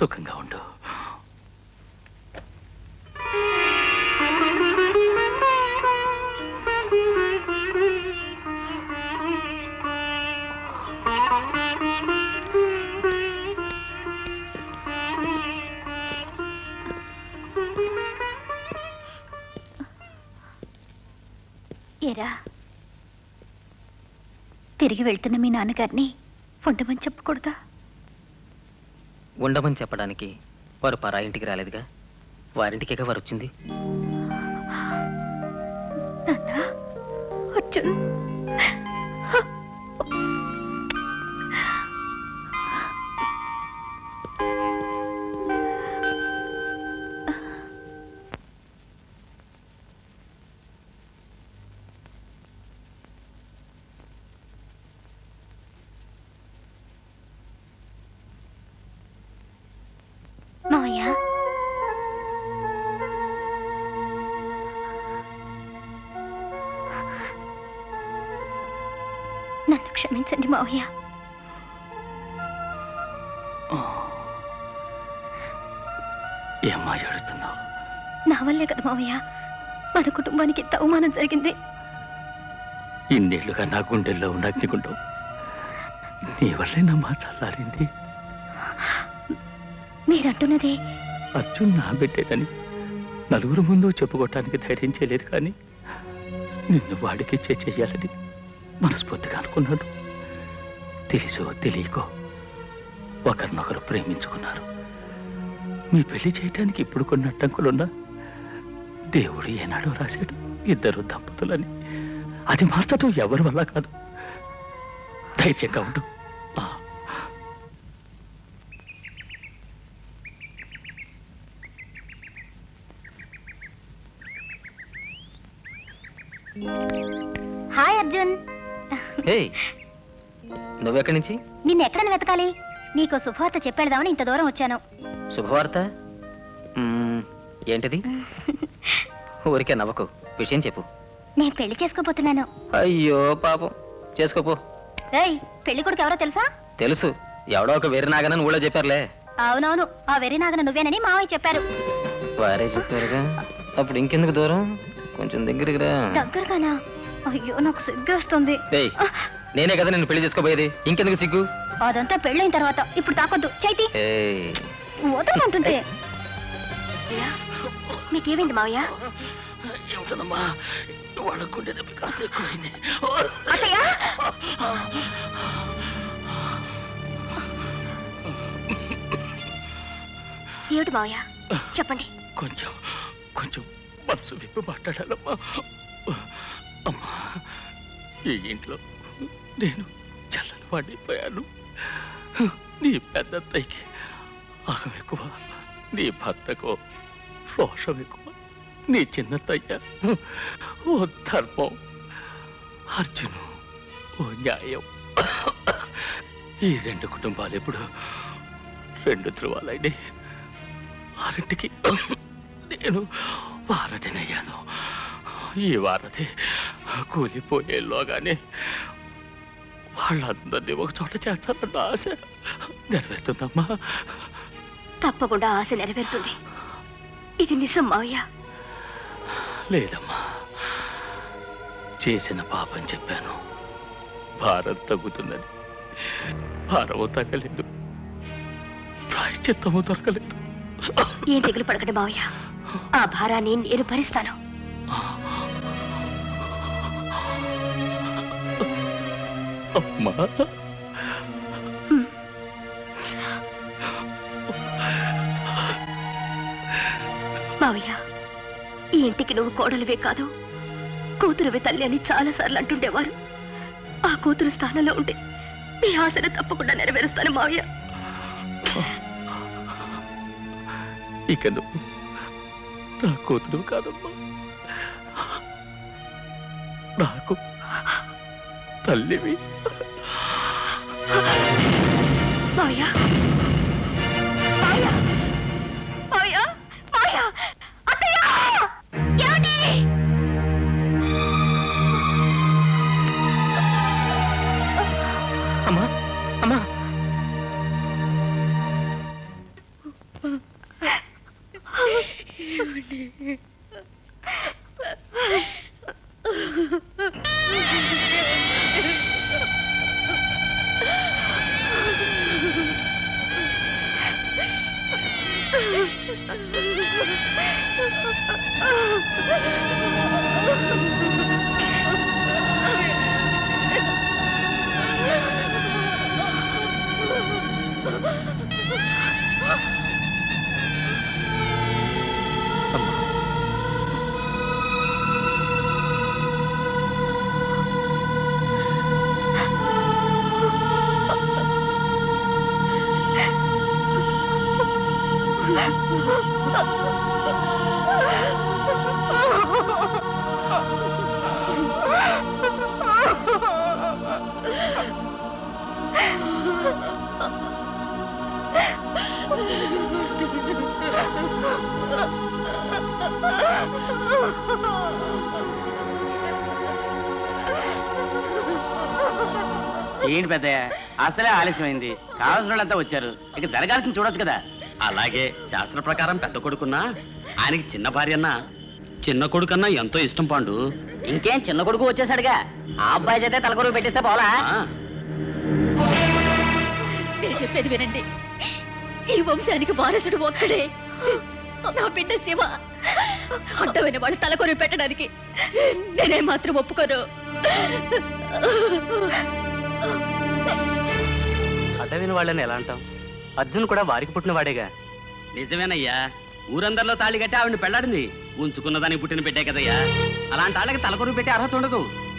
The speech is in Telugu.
సుఖంగా ఉండు ఏరా తిరిగి వెళ్తున్న మీ నాన్నగారిని ఉండమని చెప్పకూడదా ఉండమని చెప్పడానికి వారు పరా ఇంటికి రాలేదుగా వారింటికేగా వారు వచ్చింది నాన్న అర్జున్ మావయ్య నన్ను క్షమించండి మావయ్య ఏమ్మా ఏడుస్తున్నావు నా వల్లే కదా మావయ్య మన కుటుంబానికి ఇంత అవమానం జరిగింది ఇన్నేళ్లుగా నా గుండెల్లో ఉన్న అగ్నిగుండం నీ వల్లేనమ్మా చల్లారింది మీరంటున్నదే అర్జున్ నా బిడ్డేనని నలుగురు ముందు చెప్పుకోవటానికి ధైర్యం చేయలేదు కానీ నిన్ను వాడికి ఇచ్చే చెయ్యాలని మనస్ఫూర్తిగా అనుకున్నాను తెలుసో తెలియకో ఒకరినొకరు ప్రేమించుకున్నారు మీ పెళ్లి చేయటానికి ఇప్పుడు కొన్ని అడ్డంకులున్నా దేవుడు ఏనాడో రాశాడు ఇద్దరు దంపతులని అది మార్చడం ఎవరి వల్ల కాదు ధైర్యంగా ఉండు ఆ. హాయ్ అర్జున్ హే నువ్వెక్కడి నుంచి నిన్ను ఎక్కడని వెతకాలి నీకు శుభవార్త చెప్పేద్దామని ఇంత దూరం వచ్చాను శుభవార్త మ్మ్, ఏంటిది ఊరికే నవ్వకు విషయం చెప్పు నేను పెళ్లి చేసుకోబోతున్నాను అయ్యో పాపం చేసుకోపో ఏయ్ పెళ్లి కొడుకు ఎవరో తెలుసా తెలుసు ఎవడో ఒక వేరు నాగనని ఊళ్ళో చెప్పారులే అవునవును ఆ వెర్రినాగన నువ్వేనని మావయ్య చెప్పారు వారే చెప్పారుగా అప్పుడు ఇంకెందుకు దూరం కొంచెం దగ్గరికి రా దగ్గరగానా అయ్యో నాకు సిగ్గేస్తుంది డేయ్ నేనే కదా నిన్ను పెళ్లి చేసుకోబోయేది ఇంకెందుకు సిగ్గు అదంతా పెళ్ళైన తర్వాత ఇప్పుడు తాకొద్దు చైతి ఏయ్ వదలమంటుంది మీకేమైంది మావయ్య ఏమిటనమ్మా వాళ్ళ గుండె నొప్పి కాస్త ఎక్కువైంది అత్తయ్య ఏమిటి మావయ్య చెప్పండి కొంచెం కొంచెం మనసు విప్పి మాట్లాడాలమ్మా అమ్మా ఈ ఇంట్లో నేను చల్లని వాడిపోయాను నీ పెద్దత్తయ్యకి అహం ఎక్కువ నీ భర్తకు రోషం ఎక్కువ నీ చిన్నతయ్య ఓ ధర్మం అర్జును ఓ న్యాయం ఈ రెండు కుటుంబాలు ఎప్పుడు రెండు ధృవాలైనాయి ఆరింటికి నేను వారధినయ్యాను ఈ వారధి కూలిపోయేలోగానే వాళ్ళందరినీ ఒక చోట చేస్తానన్న ఆశ నెరవేరుతుందమ్మా తప్పకుండా ఆశ నెరవేరుతుంది ఇది నిజం మావయ్య లేదమ్మా చేసిన పాపం చెప్పాను భారం తగ్గుతున్నది భారము తగ్గలేదు ప్రాయశ్చిత్తము దొరకలేదు ఏం తెగులు పడకండి మావయ్య ఆ భారాన్ని నేను భరిస్తాను అమ్మా మావయ్య ఈ ఇంటికి నువ్వు కోడలివే కాదు కూతురువే తల్లి అని చాలా సార్లు అంటుండేవారు ఆ కూతురు స్థానంలో ఉంటే మీ ఆశను తప్పకుండా నెరవేరుస్తాను మావయ్య ఇక నువ్వు నా కూతురు కాదమ్మా నాకు తల్లివి మావయ్య మావయ్య మావయ్య మావయ్య అత్తయ్య ఏమండి అమ్మా అమ్మా ఏంటి పెద్దయ్య అసలే ఆలస్యమైంది కావాల్సిన వాళ్ళంతా వచ్చారు ఇక జరగాల్సింది చూడొచ్చు కదా అలాగే శాస్త్ర ప్రకారం పెద్ద కొడుకున్నా ఆయనకి చిన్న భార్యన్నా చిన్న కొడుకన్నా ఎంతో ఇష్టం పాండు ఇంకేం చిన్న కొడుకు వచ్చేసాడుగా ఆ అబ్బాయి చేతే తలకొరుగు పెట్టిస్తే పోలా ఆ, నేను చెప్పేది వినండి ఈ వంశానికి వారసుడు ఒక్కడే నా బిడ్డ శివ అడ్డమైన వాళ్ళు తలకొని పెట్టడానికి నేనే మాత్రం ఒప్పుకోను అడ్డవిన వాళ్ళని ఎలా అంటాం అర్జున్ కూడా వారికి పుట్టిన వాడేగా నిజమేనయ్యా ఊరందరిలో తాళి కట్టి ఆవిడని పెళ్ళాడింది ఉంచుకున్న దానికి పుట్టిన పెట్టే కదయ్యా అలాంటి వాళ్ళకి తలకొరుగు పెట్టే అర్హత ఉండదు